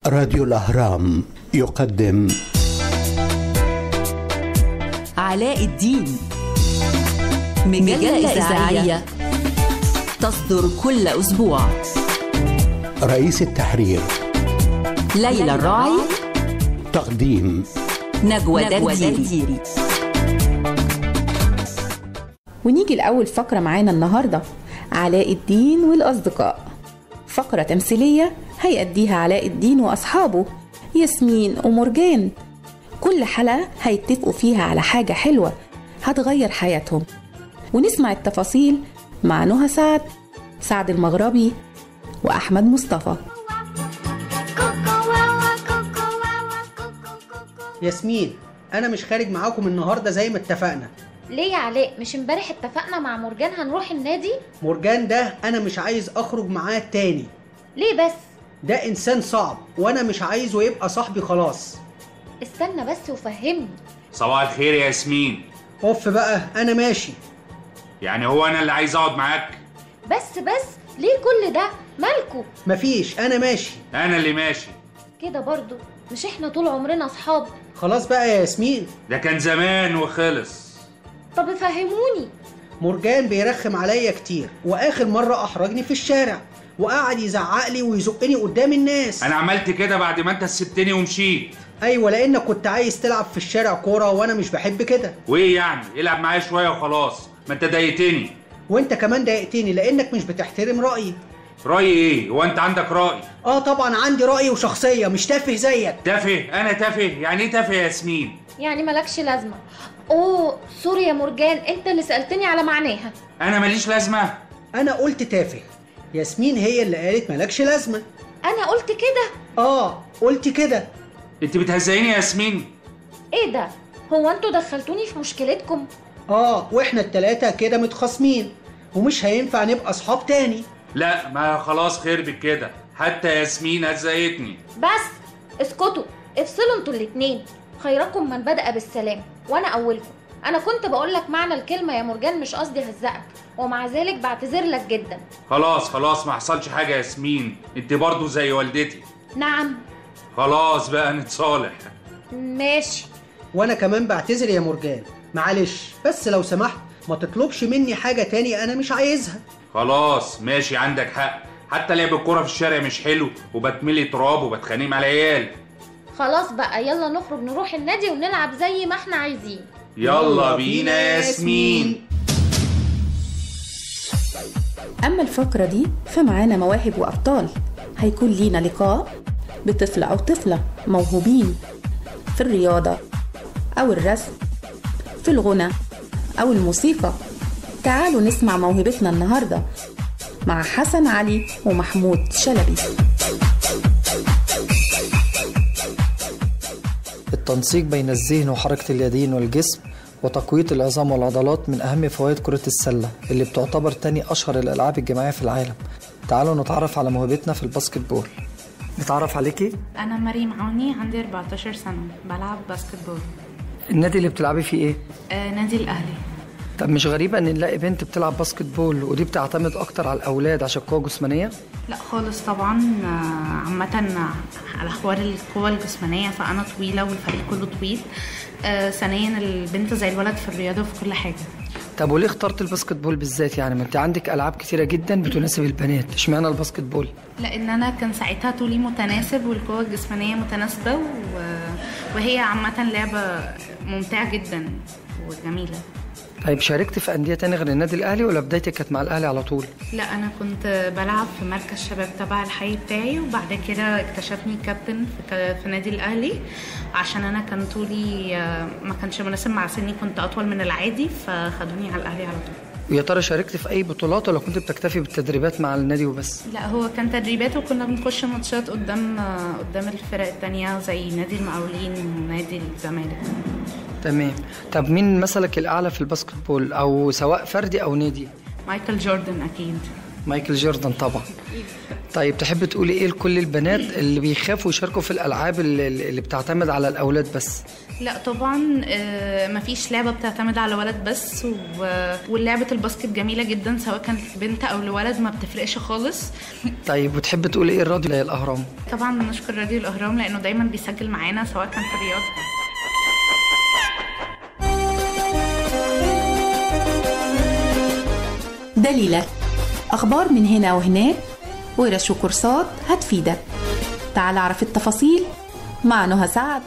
راديو الأهرام يقدم علاء الدين مجلة إذاعية تصدر كل أسبوع رئيس التحرير ليلى الراعي تقديم نجوى درديري ونيجي لأول فقرة معانا النهاردة علاء الدين والأصدقاء فقرة تمثيلية هيأديها علاء الدين وأصحابه ياسمين ومرجان كل حلقة هيتفقوا فيها على حاجة حلوة هتغير حياتهم ونسمع التفاصيل مع نهى سعد سعد المغربي وأحمد مصطفى ياسمين انا مش خارج معاكم النهارده زي ما اتفقنا ليه يا علاء مش امبارح اتفقنا مع مرجان هنروح النادي مرجان ده انا مش عايز اخرج معاه تاني ليه بس ده انسان صعب وانا مش عايزه يبقى صاحبي خلاص استنى بس وفهمني صباح الخير يا ياسمين اوف بقى انا ماشي يعني هو انا اللي عايز اقعد معاك بس بس ليه كل ده مالكو مفيش انا ماشي انا اللي ماشي كده برضو مش احنا طول عمرنا اصحاب خلاص بقى يا ياسمين ده كان زمان وخلص طب فهموني مرجان بيرخم عليا كتير واخر مره احرجني في الشارع وقعد يزعق لي ويزقني قدام الناس انا عملت كده بعد ما انت سبتني ومشيت ايوه لانك كنت عايز تلعب في الشارع كوره وانا مش بحب كده وايه يعني العب معايا شويه وخلاص ما انت ضايقتني وانت كمان ضايقتني لانك مش بتحترم رايي رايي ايه هو انت عندك راي اه طبعا عندي راي وشخصيه مش تافه زيك تافه انا تافه يعني ايه تافه يا ياسمين يعني مالكش لازمه اوه سوري يا مرجان انت اللي سالتني على معناها انا ماليش لازمه انا قلت تافه ياسمين هي اللي قالت مالكش لازمه انا قلت كده اه قلت كده انت بتهزقيني يا ياسمين ايه ده هو انتوا دخلتوني في مشكلتكم اه واحنا التلاتة كده متخاصمين ومش هينفع نبقى اصحاب تاني لا ما خلاص خير بك كده حتى ياسمين هزقتني بس اسكتوا افصلوا انتوا الاتنين خيركم من بدأ بالسلام وانا اولكم انا كنت بقول لك معنى الكلمه يا مرجان مش قصدي هزقك ومع ذلك بعتذر لك جدا خلاص خلاص ما حصلش حاجه يا ياسمين انت برضو زي والدتي نعم خلاص بقى نتصالح ماشي وانا كمان بعتذر يا مرجان معلش بس لو سمحت ما تطلبش مني حاجة تاني انا مش عايزها خلاص ماشي عندك حق حتى لعب الكوره في الشارع مش حلو وبتملي تراب وبتخانق مع العيال خلاص بقى يلا نخرج نروح النادي ونلعب زي ما احنا عايزين يلا بينا يا ياسمين أما الفقرة دي فمعانا مواهب وأبطال هيكون لينا لقاء بطفل أو طفلة موهوبين في الرياضة أو الرسم في الغنى أو الموسيقى تعالوا نسمع موهبتنا النهاردة مع حسن علي ومحمود شلبي التنسيق بين الذهن وحركة اليدين والجسم وتقوية العظام والعضلات من أهم فوائد كرة السلة اللي بتعتبر تاني أشهر الألعاب الجماعية في العالم تعالوا نتعرف على موهبتنا في الباسكت بول نتعرف عليكي أنا مريم عوني عندي 14 سنة بلعب باسكت بول النادي اللي بتلعبي فيه إيه؟ آه نادي الأهلي طب مش غريبة إن نلاقي بنت بتلعب باسكت بول ودي بتعتمد أكتر على الأولاد عشان قوة جسمانية؟ لا خالص طبعا آه، عامة على حوار القوة الجسمانية فأنا طويلة والفريق كله طويل آه ثانيا البنت زي الولد في الرياضة وفي كل حاجة طب وليه اخترت الباسكت بول بالذات يعني ما انت عندك العاب كتيره جدا بتناسب البنات اشمعنى الباسكت بول لأن أنا كان ساعتها طولي متناسب والقوة الجسمانية متناسبة و... وهي عامة لعبة ممتعة جدا وجميلة طيب شاركت في انديه تاني غير النادي الاهلي ولا بدايتك كانت مع الاهلي على طول لا انا كنت بلعب في مركز شباب تبع الحي بتاعي وبعد كده اكتشفني كابتن في, في نادي الاهلي عشان انا كان طولي آه، ما كانش مناسب مع سني كنت اطول من العادي فخدوني على الاهلي على طول ويا ترى شاركت في اي بطولات ولا كنت بتكتفي بالتدريبات مع النادي وبس لا هو كان تدريبات وكنا بنخش ماتشات قدام آه، قدام الفرق التانية زي نادي المقاولين ونادي الزمالك تمام طب مين مثلك الاعلى في الباسكت بول او سواء فردي او نادي مايكل جوردن اكيد مايكل جوردن طبعا طيب تحب تقولي ايه لكل البنات اللي بيخافوا يشاركوا في الالعاب اللي, اللي بتعتمد على الاولاد بس لا طبعا آه، مفيش لعبه بتعتمد على ولد بس و- ولعبه الباسكت جميله جدا سواء كانت بنت او لولد ما بتفرقش خالص طيب وتحب تقولي ايه الراديو زي الاهرام طبعا نشكر راديو الاهرام لانه دايما بيسجل معانا سواء كان في الرياضه دليلك أخبار من هنا وهناك ورش وكورسات هتفيدك تعال اعرف التفاصيل مع نهى سعد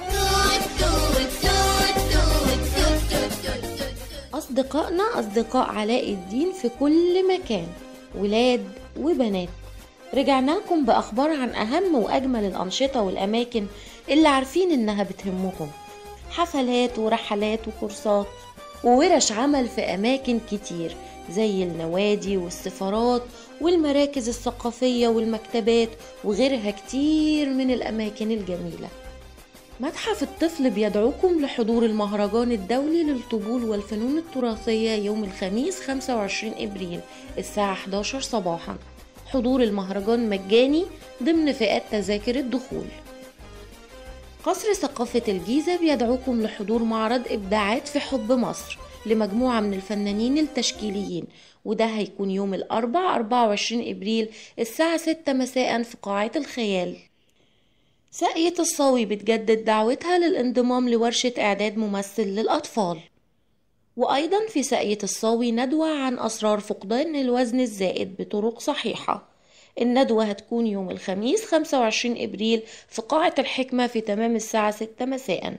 أصدقائنا أصدقاء علاء الدين في كل مكان ولاد وبنات رجعنا لكم بأخبار عن أهم وأجمل الأنشطة والأماكن اللي عارفين إنها بتهمكم حفلات ورحلات وكورسات وورش عمل في أماكن كتير زي النوادي والسفارات والمراكز الثقافية والمكتبات وغيرها كتير من الأماكن الجميلة متحف الطفل بيدعوكم لحضور المهرجان الدولي للطبول والفنون التراثية يوم الخميس 25 إبريل الساعة 11 صباحا حضور المهرجان مجاني ضمن فئات تذاكر الدخول قصر ثقافة الجيزة بيدعوكم لحضور معرض إبداعات في حب مصر لمجموعة من الفنانين التشكيليين وده هيكون يوم الأربع 24 إبريل الساعة 6 مساء في قاعة الخيال ساقية الصاوي بتجدد دعوتها للانضمام لورشة إعداد ممثل للأطفال وأيضا في ساقية الصاوي ندوة عن أسرار فقدان الوزن الزائد بطرق صحيحة الندوة هتكون يوم الخميس 25 إبريل في قاعة الحكمة في تمام الساعة 6 مساءً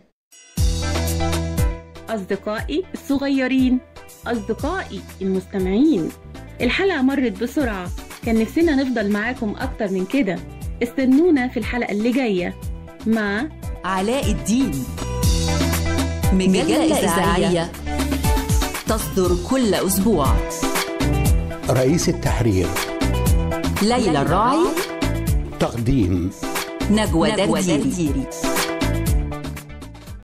أصدقائي الصغيرين أصدقائي المستمعين الحلقة مرت بسرعة كان نفسنا نفضل معاكم أكتر من كده استنونا في الحلقة اللي جاية مع علاء الدين مجلة إذاعية تصدر كل أسبوع رئيس التحرير ليلى الراعي تقديم نجوى درديري